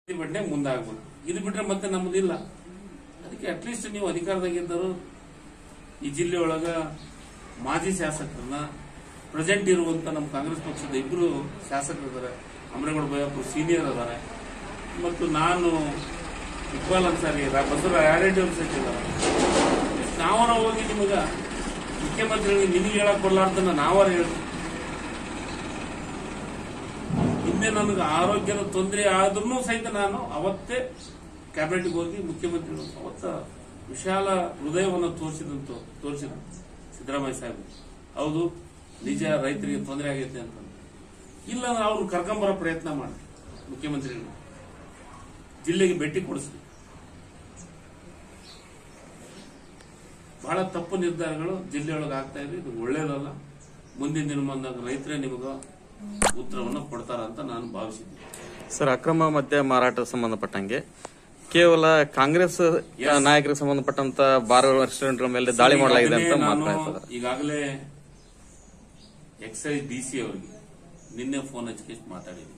ಪ್ರತಿಭಟನೆ ಮುಂದಾಗ್ಬೇಕು ಇದು ಬಿಟ್ರೆ ಮತ್ತೆ ನಮ್ಮದಿಲ್ಲ ಅದಕ್ಕೆ ಅಟ್ಲೀಸ್ಟ್ ನೀವು ಅಧಿಕಾರದಾಗಿದ್ದರು ಈ ಜಿಲ್ಲೆ ಒಳಗ ಮಾಜಿ ಶಾಸಕರನ್ನ ಪ್ರೆಸೆಂಟ್ ಇರುವಂತ ನಮ್ಮ ಕಾಂಗ್ರೆಸ್ ಪಕ್ಷದ ಇಬ್ರು ಶಾಸಕರು ಇದ್ದಾರೆ ಅಮರೇಗೌಡ ಬಯ್ಯಪ್ಪ ಸೀನಿಯರ್ ಅದಾರೆ ಮತ್ತು ನಾನು ಇಕ್ಬಾಲ್ ಅನ್ಸಾರಿ ರಾ- ಬಸವರ ಯಾರೆಡ್ಡಿ ಅವ್ರ ಸಹಿತ ಇದ್ದಾರೆ ನಾವನ ಹೋಗಿ ನಿಮಗ ಮುಖ್ಯಮಂತ್ರಿಗಳಿಗೆ ನಿನಗೆ ಹೇಳಕ್ ಕೊಡ್ಲಾರ್ದನ್ನ ನಾವಾರ ಹೇಳ್ತೀವಿ ಹಿಂದೆ ನನಗೆ ಆರೋಗ್ಯದ ತೊಂದರೆ ಆದ್ರೂ ಸಹಿತ ನಾನು ಅವತ್ತೇ ಕ್ಯಾಬಿನೆಟ್ಗೆ ಹೋಗಿ ಮುಖ್ಯಮಂತ್ರಿ ಅವತ್ತ ವಿಶಾಲ ಹೃದಯವನ್ನು ತೋರಿಸಿದಂತ ತೋರಿಸಿದ ಸಿದ್ದರಾಮಯ್ಯ ಸಾಹೇಬ್ ಹೌದು ನಿಜ ರೈತರಿಗೆ ತೊಂದರೆ ಆಗೈತೆ ಅಂತ ಇಲ್ಲ ಅಂದ್ರೆ ಅವ್ರು ಕರ್ಕೊಂಬರೋ ಪ್ರಯತ್ನ ಮಾಡಿ ಮುಖ್ಯಮಂತ್ರಿಗಳು ಜಿಲ್ಲೆಗೆ ಭೇಟಿ ಕೊಡಿಸಿ ಬಹಳ ತಪ್ಪು ನಿರ್ಧಾರಗಳು ಜಿಲ್ಲೆಯೊಳಗೆ ಆಗ್ತಾ ಇದೆ ಇದು ಒಳ್ಳೇದಲ್ಲ ಮುಂದಿನ ದಿನಮಾನದಾಗ ರೈತರೇ ನಿಮಗ ಉತ್ತರವನ್ನು ಕೊಡ್ತಾರ ಅಂತ ನಾನು ಭಾವಿಸಿದ್ದೆ ಸರ್ ಅಕ್ರಮ ಮದ್ಯ ಮಾರಾಟ ಸಂಬಂಧಪಟ್ಟಂಗೆ ಕೇವಲ ಕಾಂಗ್ರೆಸ್ ನಾಯಕರಿಗೆ ಸಂಬಂಧಪಟ್ಟಂತ ಬಾರ್ ರೆಸ್ಟೋರೆಂಟ್ಗಳ ಮೇಲೆ ದಾಳಿ ಮಾಡಲಾಗಿದೆ ಅಂತ ಈಗಾಗಲೇ ನಾನು ಮಾತನಾಡ್ತಾರೆ ಈಗಾಗಲೇ ಎಕ್ಸೈಸ್ ಡಿ ಸಿ ಅವರಿಗೆ ನಿನ್ನೆ ಫೋನ್ ಹಚ್ಚಿ ಮಾತಾಡಿದ್ವಿ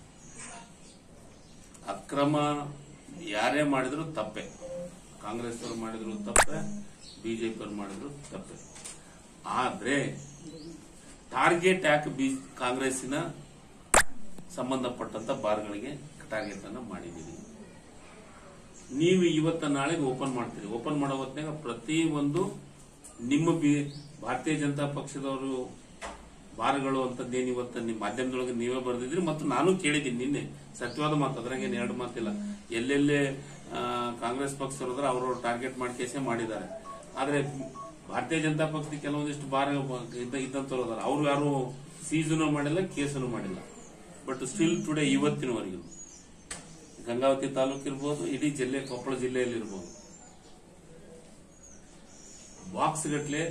ಅಕ್ರಮ ಯಾರೇ ಮಾಡಿದ್ರು ತಪ್ಪೆ ಕಾಂಗ್ರೆಸ್ ಅವರು ಮಾಡಿದ್ರು ತಪ್ಪೆ ಬಿಜೆಪಿ ಅವರು ಮಾಡಿದ್ರು ತಪ್ಪೆ ಆದ್ರೆ ಟಾರ್ಗೆಟ್ ಯಾಕೆ ಬಿ ಕಾಂಗ್ರೆಸ್ಸಿನ ಸಂಬಂಧಪಟ್ಟಂತ ಬಾರ್ಗಳಿಗೆ ಟಾರ್ಗೆಟ್ ಅನ್ನ ಮಾಡಿದ್ದೀರಿ ನೀವು ಇವತ್ತ ನಾಳೆಗೆ ಓಪನ್ ಮಾಡ್ತೀರಿ ಓಪನ್ ಮಾಡೋ ಹೊತ್ನಾಗ ಪ್ರತಿ ಒಂದು ನಿಮ್ಮ ಬಿ ಭಾರತೀಯ ಜನತಾ ಪಕ್ಷದವರು ಬಾರ್ಗಳು ಅಂತದ್ದೇನು ಇವತ್ತ ನಿಮ್ಮ ಮಾಧ್ಯಮದೊಳಗೆ ನೀವೇ ಬರೆದಿದ್ರಿ ಮತ್ತು ನಾನು ಕೇಳಿದ್ದೀನಿ ನಿನ್ನೆ ಸತ್ಯವಾದ ಮಾತು ಅದ್ರಾಗೇನು ಎರಡು ಮಾತಿಲ್ಲ ಎಲ್ಲೆಲ್ಲೇ ಆ, ಕಾಂಗ್ರೆಸ್ ಪಕ್ಷದವ್ರದ್ರ ಅವರು ಟಾರ್ಗೆಟ್ ಮಾಡಿ ಕೇಸೇ ಮಾಡಿದ್ದಾರೆ ಆದ್ರೆ ಭಾರತೀಯ ಜನತಾ ಪಕ್ಷದ ಕೆಲವೊಂದಿಷ್ಟು ಬಾರ್ ಇದ್ದ- ಇದ್ದಂತವ್ರು ಅದಾರ ಅವ್ರು ಯಾರು ಸೀಸನು ಮಾಡಿಲ್ಲ ಕೇಸನು ಮಾಡಿಲ್ಲ ಬಟ್ ಸ್ಟಿಲ್ ಟುಡೇ ಇವತ್ತಿನವರೆಗೂ ಗಂಗಾವತಿ ತಾಲೂಕು ಇರ್ಬೋದು ಇಡೀ ಜಿಲ್ಲೆ ಕೊಪ್ಪಳ ಜಿಲ್ಲೆಯಲ್ಲಿ ಇರ್ಬೋದು ಬಾಕ್ಸ್ ಗಟ್ಲೆ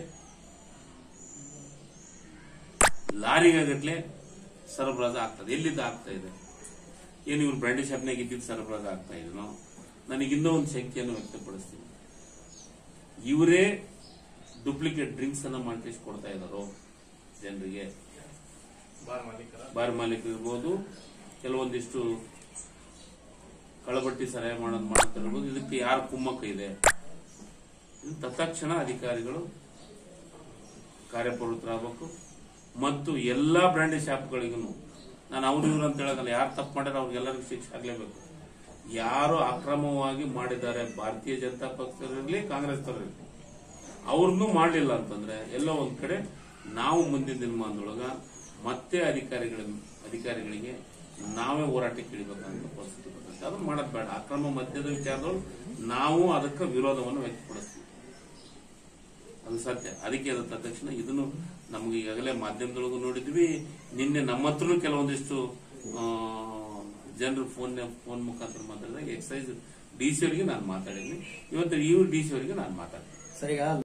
ಲಾರಿಗಟ್ಲೆ ಸರಬರಾಜು ಆಗ್ತದೆ ಎಲ್ಲಿಂದ ಆಗ್ತಾ ಇದೆ ಏನು ಇವ್ರು ಬ್ರ್ಯಾಂಡಿ ಶಾಪ್ನಾಗ ಇದ್ದಿದ್ದು ಸರಬರಾಜು ಆಗ್ತಾ ಇದೆನೋ ನನಗೆ ಇನ್ನೂ ಒಂದು ಶಂಕೆಯನ್ನು ವ್ಯಕ್ತಪಡಿಸ್ತೀನಿ ಇವರೇ ಡೂಪ್ಲಿಕೇಟ್ ಡ್ರಿಂಕ್ಸ್ ಅನ್ನ ಮಾಡಿ ಕೊಡ್ತಾ ಇದಾರೋ ಜನರಿಗೆ ಬಾರ್ ಮಾಲೀಕರು ಇರ್ಬೋದು ಕೆಲವೊಂದಿಷ್ಟು ಕಳಬಟ್ಟಿ ಸಹಾಯ ಮಾಡೋದು ಮಾಡ್ತಿರ್ಬೋದು ಇದಕ್ಕೆ ಯಾರ ಕುಮ್ಮಕ್ಕ ಇದೆ ಇದು ತತ್ಕ್ಷಣ ಅಧಿಕಾರಿಗಳು ಕಾರ್ಯಪ್ರವೃತ್ತರಾಗಬೇಕು ಮತ್ತು ಎಲ್ಲಾ ಬ್ರ್ಯಾಂಡಿ ಶಾಪ್ಗಳಿಗೂ ನಾನು ಅವ್ರು ಇವ್ರು ಅಂತ ಹೇಳೋದಲ್ಲ ಯಾರು ತಪ್ಪು ಮಾಡ್ಯಾರ ಅವ್ರಿಗೆಲ್ಲರಿಗೂ ಶಿಕ್ಷೆ ಆಗ್ಲೇಬೇಕು ಯಾರು ಅಕ್ರಮವಾಗಿ ಮಾಡಿದ್ದಾರೆ ಭಾರತೀಯ ಜನತಾ ಪಕ್ಷದವರಿರ್ಲಿ ಕಾಂಗ್ರೆಸ್ ಇರಲಿ ಅವ್ರನ್ನೂ ಮಾಡಲಿಲ್ಲ ಅಂತಂದ್ರೆ ಎಲ್ಲೋ ಒಂದ್ ಕಡೆ ನಾವು ಮುಂದಿನ ದಿನಮಾನದೊಳಗ ಮತ್ತೆ ಅಧಿಕಾರಿಗಳ ಅಧಿಕಾರಿಗಳಿಗೆ ನಾವೇ ಹೋರಾಟಕ್ಕೆ ಇಳಿಬೇಕಂತ ಪರಿಸ್ಥಿತಿ ಬರ್ತದೆ ಅದನ್ನ ಮಾಡೋದು ಬೇಡ ಅಕ್ರಮ ಮದ್ಯದ ವಿಚಾರದೊಳಗೆ ನಾವು ಅದಕ್ಕೆ ವಿರೋಧವನ್ನು ವ್ಯಕ್ತಪಡಿಸ್ತೀವಿ ಅದು ಸತ್ಯ ಅದಕ್ಕೆ ಅದು ತಕ್ಷಣ ಇದನ್ನು ನಮ್ಗೆ ಈಗಾಗಲೇ ಮಾಧ್ಯಮದೊಳಗೂ ನೋಡಿದ್ವಿ ನಿನ್ನೆ ನಮ್ಮ ಹತ್ರನೂ ಕೆಲವೊಂದಿಷ್ಟು ಜನರು ಫೋನ್ ಫೋನ್ ಮುಖಾಂತರ ಮಾತಾಡಿದಾಗ ಎಕ್ಸೈಸ್ ಡಿ ಸಿ ಅವರಿಗೆ ನಾನು ಮಾತಾಡಿದ್ವಿ ಇವತ್ತು ಇವ್ರು ಡಿ ಸಿ ಅವರಿಗೆ ನಾನು ಮಾತಾಡ್ತೀನಿ ಸರ್ ಈಗ